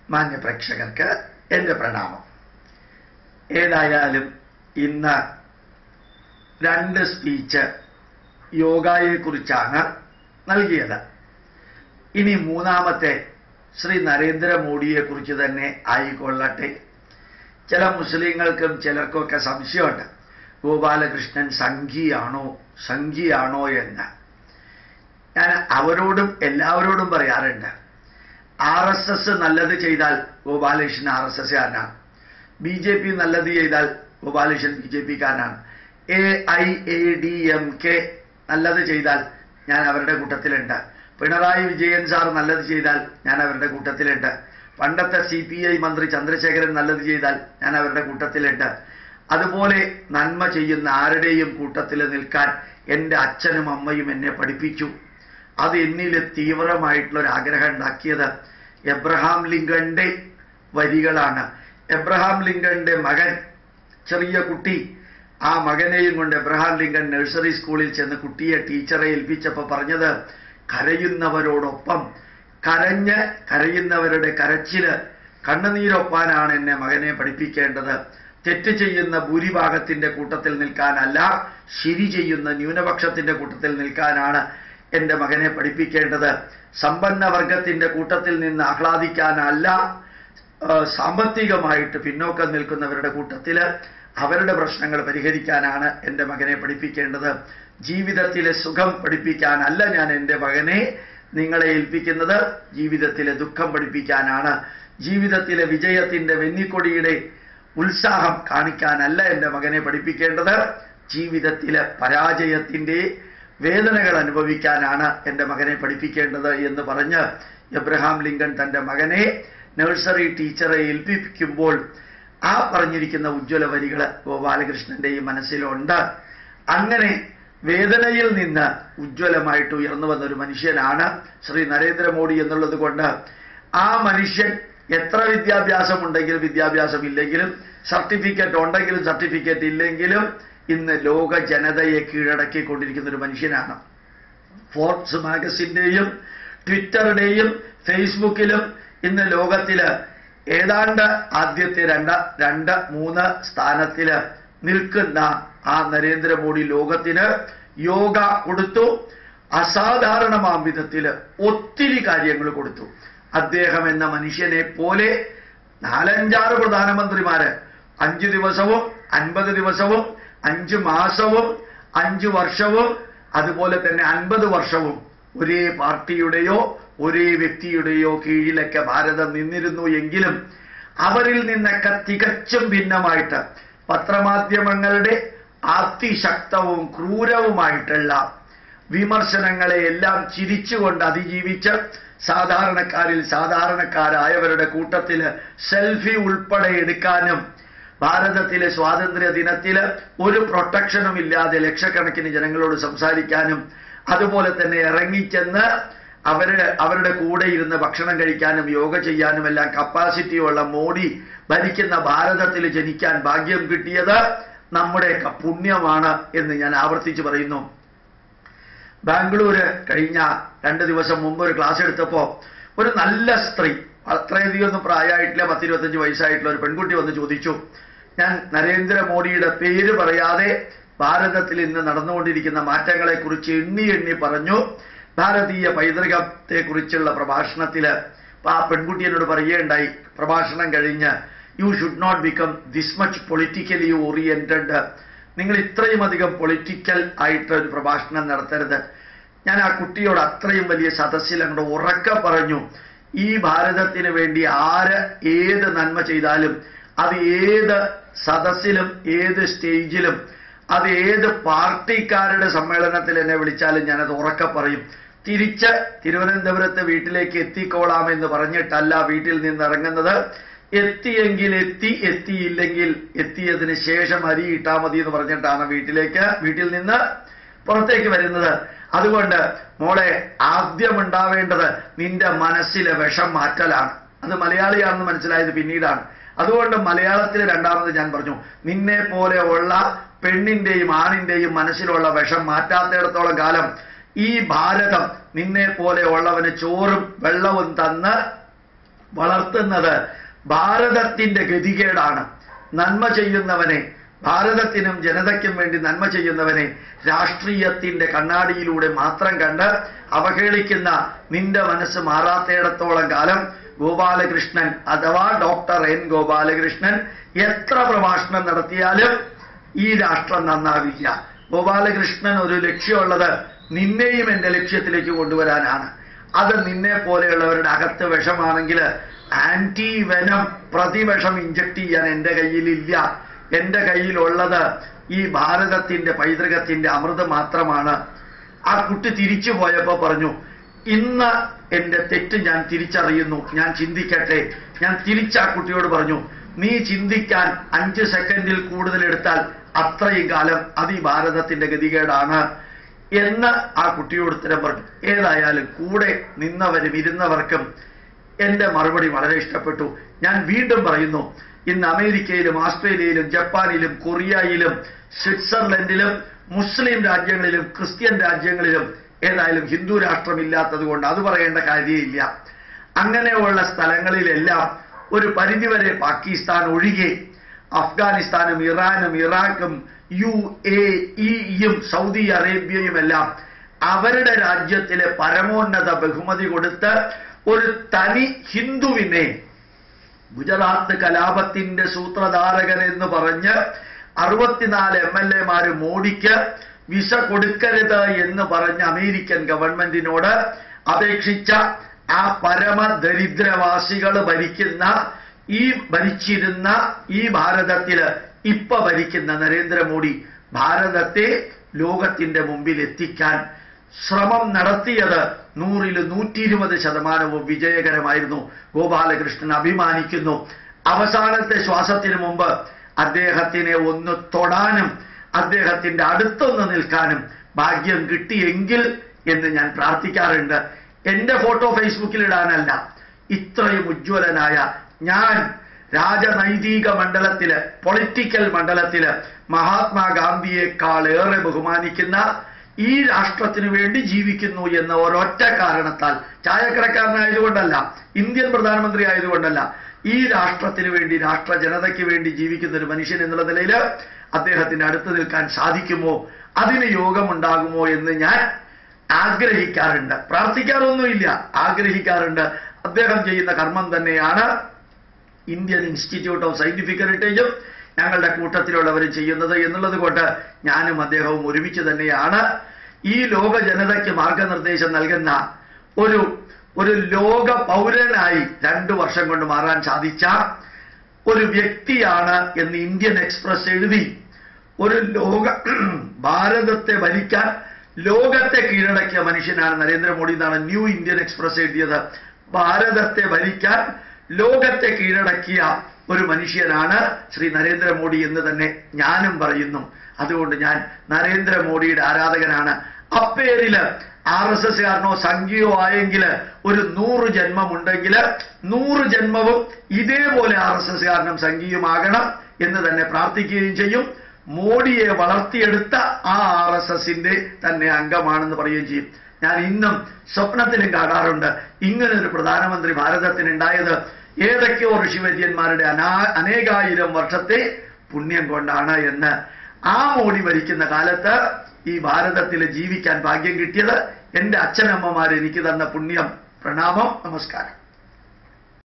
മാന്യ പ്രേക്ഷകർക്ക് എൻ്റെ പ്രണാമം ഏതായാലും ഇന്ന് രണ്ട് സ്പീച്ച് യോഗയെക്കുറിച്ചാണ് നൽകിയത് ഇനി മൂന്നാമത്തെ ശ്രീ നരേന്ദ്രമോദിയെക്കുറിച്ച് തന്നെ ആയിക്കൊള്ളട്ടെ ചില മുസ്ലിങ്ങൾക്കും ചിലർക്കൊക്കെ സംശയമുണ്ട് ഗോപാലകൃഷ്ണൻ സംഘിയാണോ സംഘിയാണോ എന്ന് ഞാൻ അവരോടും എല്ലാവരോടും പറയാറുണ്ട് ആർ എസ് എസ് നല്ലത് ചെയ്താൽ ഗോപാലകൃഷ്ണൻ ആർ എസ് എസ്കാരനാണ് ബി ജെ പി നല്ലത് ചെയ്താൽ ഗോപാലകൃഷ്ണൻ ബി ജെ പിക്കാരനാണ് A I A D M K നല്ലത് ചെയ്താൽ ഞാൻ അവരുടെ കൂട്ടത്തിലുണ്ട് പിണറായി വിജയൻ സാർ നല്ലത് ചെയ്താൽ ഞാൻ അവരുടെ കൂട്ടത്തിലുണ്ട് പണ്ടത്തെ സി പി ഐ മന്ത്രി ചന്ദ്രശേഖരൻ നല്ലത് ചെയ്താൽ ഞാൻ അവരുടെ കൂട്ടത്തിലുണ്ട് അതുപോലെ നന്മ ചെയ്യുന്ന ആരുടെയും കൂട്ടത്തിൽ നിൽക്കാൻ എൻ്റെ അച്ഛനും അമ്മയും എന്നെ പഠിപ്പിച്ചു അത് എന്നിൽ തീവ്രമായിട്ടുള്ള ഒരു ആഗ്രഹം ഉണ്ടാക്കിയത് എബ്രഹാം ലിങ്കന്റെ വരികളാണ് എബ്രഹാം ലിങ്കന്റെ മകൻ ചെറിയ കുട്ടി ആ മകനെയും കൊണ്ട് എബ്രഹാം ലിങ്കൻ നഴ്സറി സ്കൂളിൽ ചെന്ന് കുട്ടിയെ ടീച്ചറെ ഏൽപ്പിച്ചപ്പോൾ പറഞ്ഞത് കരയുന്നവരോടൊപ്പം കരഞ്ഞ് കരയുന്നവരുടെ കരച്ചില് കണ്ണുനീരൊപ്പാനാണ് എന്നെ മകനെ പഠിപ്പിക്കേണ്ടത് തെറ്റ് ചെയ്യുന്ന ഭൂരിഭാഗത്തിന്റെ കൂട്ടത്തിൽ നിൽക്കാനല്ല ശരി ചെയ്യുന്ന ന്യൂനപക്ഷത്തിന്റെ കൂട്ടത്തിൽ നിൽക്കാനാണ് എൻ്റെ മകനെ പഠിപ്പിക്കേണ്ടത് സമ്പന്ന വർഗത്തിന്റെ കൂട്ടത്തിൽ നിന്ന് ആഹ്ലാദിക്കാനല്ല ആ, സാമ്പത്തികമായിട്ട് പിന്നോക്കം നിൽക്കുന്നവരുടെ കൂട്ടത്തിൽ അവരുടെ പ്രശ്നങ്ങൾ പരിഹരിക്കാനാണ് എൻ്റെ മകനെ പഠിപ്പിക്കേണ്ടത് ജീവിതത്തിലെ സുഖം പഠിപ്പിക്കാനല്ല ഞാൻ എൻ്റെ മകനെ നിങ്ങളെ ഏൽപ്പിക്കുന്നത് ജീവിതത്തിലെ ദുഃഖം പഠിപ്പിക്കാനാണ് ജീവിതത്തിലെ വിജയത്തിന്റെ വെന്നിക്കൊടിയുടെ ഉത്സാഹം കാണിക്കാനല്ല എൻ്റെ മകനെ പഠിപ്പിക്കേണ്ടത് ജീവിതത്തിലെ പരാജയത്തിൻ്റെ വേദനകൾ അനുഭവിക്കാനാണ് എൻ്റെ മകനെ പഠിപ്പിക്കേണ്ടത് എന്ന് പറഞ്ഞ് എബ്രഹാം ലിങ്കൺ തൻ്റെ മകനെ നഴ്സറി ടീച്ചറെ ഏൽപ്പിക്കുമ്പോൾ ആ പറഞ്ഞിരിക്കുന്ന ഉജ്ജ്വല വരികൾ ഗോപാലകൃഷ്ണന്റെയും മനസ്സിലുണ്ട് അങ്ങനെ വേദനയിൽ നിന്ന് ഉജ്ജ്വലമായിട്ട് ഉയർന്നു വന്ന ഒരു മനുഷ്യനാണ് ശ്രീ നരേന്ദ്രമോദി എന്നുള്ളത് കൊണ്ട് ആ മനുഷ്യൻ എത്ര വിദ്യാഭ്യാസം ഉണ്ടെങ്കിലും വിദ്യാഭ്യാസം ഇല്ലെങ്കിലും സർട്ടിഫിക്കറ്റ് ഉണ്ടെങ്കിലും സർട്ടിഫിക്കറ്റ് ഇല്ലെങ്കിലും ഇന്ന് ലോക ജനതയെ കീഴടക്കിക്കൊണ്ടിരിക്കുന്ന ഒരു മനുഷ്യനാണ് ഫോർബ്സ് മാഗസിന്റെയും ട്വിറ്ററുടെയും ഫേസ്ബുക്കിലും ഇന്ന് ലോകത്തില് ഏതാണ്ട് ആദ്യത്തെ രണ്ട് രണ്ട് മൂന്ന് സ്ഥാനത്തില് നിൽക്കുന്ന ആ നരേന്ദ്രമോദി ലോകത്തിന് യോഗ കൊടുത്തു അസാധാരണമാം വിധത്തില് ഒത്തിരി കാര്യങ്ങൾ കൊടുത്തു അദ്ദേഹം എന്ന മനുഷ്യനെ പോലെ നാലഞ്ചാറ് പ്രധാനമന്ത്രിമാര് അഞ്ച് ദിവസവും അൻപത് ദിവസവും അഞ്ച് മാസവും അഞ്ച് വർഷവും അതുപോലെ തന്നെ അൻപത് വർഷവും ഒരേ പാർട്ടിയുടെയോ ഒരേ വ്യക്തിയുടെയോ കീഴിലൊക്കെ ഭാരതം നിന്നിരുന്നു എങ്കിലും അവരിൽ നിന്നൊക്കെ തികച്ചും ഭിന്നമായിട്ട് പത്രമാധ്യമങ്ങളുടെ അതിശക്തവും ക്രൂരവുമായിട്ടുള്ള വിമർശനങ്ങളെ എല്ലാം ചിരിച്ചുകൊണ്ട് അതിജീവിച്ച് സാധാരണക്കാരിൽ സാധാരണക്കാരായവരുടെ കൂട്ടത്തിൽ സെൽഫി ഉൾപ്പെടെ എടുക്കാനും ഭാരതത്തിലെ സ്വാതന്ത്ര്യ ദിനത്തിൽ ഒരു പ്രൊട്ടക്ഷനും ഇല്ലാതെ ലക്ഷക്കണക്കിന് ജനങ്ങളോട് സംസാരിക്കാനും അതുപോലെ തന്നെ ഇറങ്ങിച്ചെന്ന് അവരുടെ അവരുടെ കൂടെ ഇരുന്ന് ഭക്ഷണം കഴിക്കാനും യോഗ ചെയ്യാനും എല്ലാം കപ്പാസിറ്റിയുള്ള മോഡി ഭരിക്കുന്ന ഭാരതത്തിൽ ജനിക്കാൻ ഭാഗ്യം കിട്ടിയത് നമ്മുടെയൊക്കെ പുണ്യമാണ് എന്ന് ഞാൻ ആവർത്തിച്ച് പറയുന്നു ബാംഗ്ലൂര് കഴിഞ്ഞ രണ്ട് ദിവസം മുമ്പ് ഒരു ക്ലാസ് എടുത്തപ്പോ ഒരു നല്ല സ്ത്രീ അത്രയധികം ഒന്നും പ്രായമായിട്ടില്ല പത്തിരുപത്തഞ്ച് വയസ്സായിട്ടുള്ള ഒരു പെൺകുട്ടി വന്ന് ചോദിച്ചു ഞാൻ നരേന്ദ്രമോദിയുടെ പേര് പറയാതെ ഭാരതത്തിൽ ഇന്ന് നടന്നുകൊണ്ടിരിക്കുന്ന മാറ്റങ്ങളെ കുറിച്ച് എണ്ണി എണ്ണി പറഞ്ഞു ഭാരതീയ പൈതൃകത്തെ കുറിച്ചുള്ള പ്രഭാഷണത്തില് അപ്പൊ ആ പെൺകുട്ടി എന്നോട് പറയുകയുണ്ടായി പ്രഭാഷണം കഴിഞ്ഞ് you should not become this much politically oriented നിങ്ങൾ ഇത്രയും അധികം പൊളിറ്റിക്കൽ ആയിട്ട് ഒരു പ്രഭാഷണം നടത്തരുത് ഞാൻ ആ കുട്ടിയോട് അത്രയും വലിയ സദസ്സിൽ അങ്ങോട്ട് ഉറക്കെ പറഞ്ഞു ഈ ഭാരതത്തിന് വേണ്ടി ആര് ഏത് നന്മ ചെയ്താലും അത് ഏത് സദസ്സിലും ഏത് സ്റ്റേജിലും അത് ഏത് പാർട്ടിക്കാരുടെ സമ്മേളനത്തിൽ എന്നെ വിളിച്ചാലും ഞാനത് ഉറക്കെ പറയും തിരിച്ച് തിരുവനന്തപുരത്ത് വീട്ടിലേക്ക് എത്തിക്കോളാമെന്ന് പറഞ്ഞിട്ടല്ല വീട്ടിൽ നിന്ന് ഇറങ്ങുന്നത് എത്തിയെങ്കിൽ എത്തി എത്തിയില്ലെങ്കിൽ എത്തിയതിന് ശേഷം അരി ഇട്ടാ മതി എന്ന് പറഞ്ഞിട്ടാണ് വീട്ടിലേക്ക് വീട്ടിൽ നിന്ന് പുറത്തേക്ക് വരുന്നത് അതുകൊണ്ട് മോളെ ആദ്യം ഉണ്ടാവേണ്ടത് നിന്റെ മനസ്സിലെ വിഷം മാറ്റലാണ് അത് മലയാളിയാണെന്ന് മനസ്സിലായത് പിന്നീടാണ് അതുകൊണ്ട് മലയാളത്തിൽ രണ്ടാമത് ഞാൻ പറഞ്ഞു നിന്നെ പോലെ ഉള്ള പെണ്ണിന്റെയും ആണിന്റെയും മനസ്സിലുള്ള വിഷം മാറ്റാത്തിടത്തോളം കാലം ഈ ഭാരതം നിന്നെ പോലെ ഉള്ളവന് ചോറും വെള്ളവും തന്ന് വളർത്തുന്നത് ഭാരതത്തിന്റെ ഗതികേടാണ് നന്മ ചെയ്യുന്നവനെ ഭാരതത്തിനും ജനതയ്ക്കും വേണ്ടി നന്മ ചെയ്യുന്നവനെ രാഷ്ട്രീയത്തിന്റെ കണ്ണാടിയിലൂടെ മാത്രം കണ്ട് അവഹേളിക്കുന്ന നിന്റെ മനസ്സ് മാറാത്തേടത്തോളം കാലം ഗോപാലകൃഷ്ണൻ അഥവാ ഡോക്ടർ എൻ ഗോപാലകൃഷ്ണൻ എത്ര പ്രഭാഷണം നടത്തിയാലും ഈ രാഷ്ട്രം നന്നാവില്ല ഗോപാലകൃഷ്ണൻ ഒരു ലക്ഷ്യമുള്ളത് നിന്നെയും എന്റെ ലക്ഷ്യത്തിലേക്ക് കൊണ്ടുവരാനാണ് അത് നിന്നെ പോലെയുള്ളവരുടെ അകത്ത് വിഷമാണെങ്കിൽ ആന്റി വെനം പ്രതിവിഷം ഇഞ്ചക്ട് ചെയ്യാൻ എന്റെ കയ്യിലില്ല എന്റെ കയ്യിലുള്ളത് ഈ ഭാരതത്തിന്റെ പൈതൃകത്തിന്റെ അമൃത് മാത്രമാണ് ആ കുട്ടി തിരിച്ചു പോയപ്പോ പറഞ്ഞു ഇന്ന് എന്റെ തെറ്റ് ഞാൻ തിരിച്ചറിയുന്നു ഞാൻ ചിന്തിക്കട്ടെ ഞാൻ തിരിച്ച് ആ കുട്ടിയോട് പറഞ്ഞു നീ ചിന്തിക്കാൻ അഞ്ച് സെക്കൻഡിൽ കൂടുതൽ എടുത്താൽ അത്രയും കാലം അത് ഈ ഭാരതത്തിന്റെ ഗതികേടാണ് എന്ന് ആ കുട്ടിയോട് ഉത്തരം പറഞ്ഞു ഏതായാലും കൂടെ നിന്നവരും ഇരുന്നവർക്കും എന്റെ മറുപടി വളരെ ഇഷ്ടപ്പെട്ടു ഞാൻ വീണ്ടും പറയുന്നു ഇന്ന് അമേരിക്കയിലും ആസ്ട്രേലിയയിലും ജപ്പാനിലും കൊറിയയിലും സ്വിറ്റ്സർലൻഡിലും മുസ്ലിം രാജ്യങ്ങളിലും ക്രിസ്ത്യൻ രാജ്യങ്ങളിലും ഏതായാലും ഹിന്ദു രാഷ്ട്രമില്ലാത്തത് കൊണ്ട് അത് പറയേണ്ട കാര്യമില്ല അങ്ങനെയുള്ള സ്ഥലങ്ങളിലെല്ലാം ഒരു പരിധിവരെ പാകിസ്ഥാൻ ഒഴികെ അഫ്ഗാനിസ്ഥാനും ഇറാനും ഇറാഖും യു എ ഇയും സൗദി അറേബ്യയുമെല്ലാം അവരുടെ രാജ്യത്തിലെ പരമോന്നത ബഹുമതി കൊടുത്ത് ഒരു തനി ഹിന്ദുവിനെ ഗുജറാത്ത് കലാപത്തിന്റെ സൂത്രധാരകൻ എന്ന് പറഞ്ഞ് അറുപത്തിനാല് എം എൽ എമാര് മോഡിക്ക് വിസ കൊടുക്കരുത് എന്ന് പറഞ്ഞ് അമേരിക്കൻ ഗവൺമെന്റിനോട് അപേക്ഷിച്ച ആ പരമ ദരിദ്രവാസികൾ ഭരിക്കുന്ന ഈ ഭരിച്ചിരുന്ന ഈ ഭാരതത്തില് ഇപ്പൊ ഭരിക്കുന്ന നരേന്ദ്രമോദി ഭാരതത്തെ ലോകത്തിന്റെ മുമ്പിൽ എത്തിക്കാൻ ശ്രമം നടത്തിയത് നൂറിൽ നൂറ്റി ഇരുപത് ശതമാനവും വിജയകരമായിരുന്നു ഗോപാലകൃഷ്ണൻ അഭിമാനിക്കുന്നു അവസാനത്തെ ശ്വാസത്തിന് മുമ്പ് അദ്ദേഹത്തിനെ ഒന്ന് തൊടാനും അദ്ദേഹത്തിന്റെ അടുത്തൊന്ന് നിൽക്കാനും ഭാഗ്യം കിട്ടിയെങ്കിൽ എന്ന് ഞാൻ പ്രാർത്ഥിക്കാറുണ്ട് എന്റെ ഫോട്ടോ ഫേസ്ബുക്കിൽ ഇടാനല്ല ഇത്രയും ഉജ്ജ്വലനായ ഞാൻ രാജനൈതിക മണ്ഡലത്തില് പൊളിറ്റിക്കൽ മണ്ഡലത്തില് മഹാത്മാഗാന്ധിയേക്കാൾ ഏറെ ബഹുമാനിക്കുന്ന ഈ രാഷ്ട്രത്തിനു വേണ്ടി ജീവിക്കുന്നു എന്ന ഒരൊറ്റ കാരണത്താൽ ചായക്കടക്കാരനായതുകൊണ്ടല്ല ഇന്ത്യൻ പ്രധാനമന്ത്രി ആയതുകൊണ്ടല്ല ഈ രാഷ്ട്രത്തിന് വേണ്ടി രാഷ്ട്ര ജനതയ്ക്ക് വേണ്ടി ജീവിക്കുന്ന ഒരു മനുഷ്യൻ എന്നുള്ള നിലയിൽ അദ്ദേഹത്തിന് അടുത്ത് നിൽക്കാൻ സാധിക്കുമോ അതിന് യോഗമുണ്ടാകുമോ എന്ന് ഞാൻ ആഗ്രഹിക്കാറുണ്ട് പ്രാർത്ഥിക്കാറൊന്നുമില്ല ആഗ്രഹിക്കാറുണ്ട് അദ്ദേഹം ചെയ്യുന്ന കർമ്മം തന്നെയാണ് ഇന്ത്യൻ ഇൻസ്റ്റിറ്റ്യൂട്ട് ഓഫ് സയന്റിഫിക് ഹെറിറ്റേജും ഞങ്ങളുടെ കൂട്ടത്തിലുള്ളവരും ചെയ്യുന്നത് എന്നുള്ളത് കൊണ്ട് ഞാനും അദ്ദേഹവും ഒരുമിച്ച് തന്നെയാണ് ഈ ലോക ജനതയ്ക്ക് മാർഗനിർദ്ദേശം നൽകുന്ന ഒരു ഒരു ലോക പൗരനായി രണ്ടു വർഷം കൊണ്ട് മാറാൻ സാധിച്ച ഒരു വ്യക്തിയാണ് എന്ന് ഇന്ത്യൻ എക്സ്പ്രസ് എഴുതി ഒരു ലോക ഭാരതത്തെ ഭരിക്കാൻ ലോകത്തെ കീഴടക്കിയ മനുഷ്യനാണ് നരേന്ദ്രമോദി എന്നാണ് ന്യൂ ഇന്ത്യൻ എക്സ്പ്രസ് എഴുതിയത് ഭാരതത്തെ ഭരിക്കാൻ ലോകത്തെ കീഴടക്കിയ ഒരു മനുഷ്യനാണ് ശ്രീ നരേന്ദ്രമോദി എന്ന് തന്നെ ഞാനും പറയുന്നു അതുകൊണ്ട് ഞാൻ നരേന്ദ്രമോദിയുടെ ആരാധകനാണ് അപ്പേരില് ആർ എസ് എസ്കാരനോ സംഖ്യയോ ആയെങ്കിൽ ഒരു നൂറ് ജന്മമുണ്ടെങ്കിൽ നൂറ് ജന്മവും ഇതേപോലെ ആർ എസ് എസ്കാരനും സംഖ്യയുമാകണം എന്ന് തന്നെ പ്രാർത്ഥിക്കുകയും ചെയ്യും മോഡിയെ വളർത്തിയെടുത്ത ആ ആർ എസ് എസിന്റെ തന്നെ അംഗമാണെന്ന് പറയുകയും ചെയ്യും ഞാൻ ഇന്നും സ്വപ്നത്തിലും കാണാറുണ്ട് ഇങ്ങനെ ഒരു പ്രധാനമന്ത്രി ഭാരതത്തിനുണ്ടായത് ഏതൊക്കെയോ ഋഷിവര്യന്മാരുടെ അനാ അനേകായിരം വർഷത്തെ പുണ്യം കൊണ്ടാണ് എന്ന് ആ മോഡി ഭരിക്കുന്ന കാലത്ത് ഈ ഭാരതത്തിൽ ജീവിക്കാൻ ഭാഗ്യം കിട്ടിയത് എന്റെ അച്ഛനമ്മമാർ എനിക്ക് തന്ന പുണ്യം പ്രണാമം നമസ്കാരം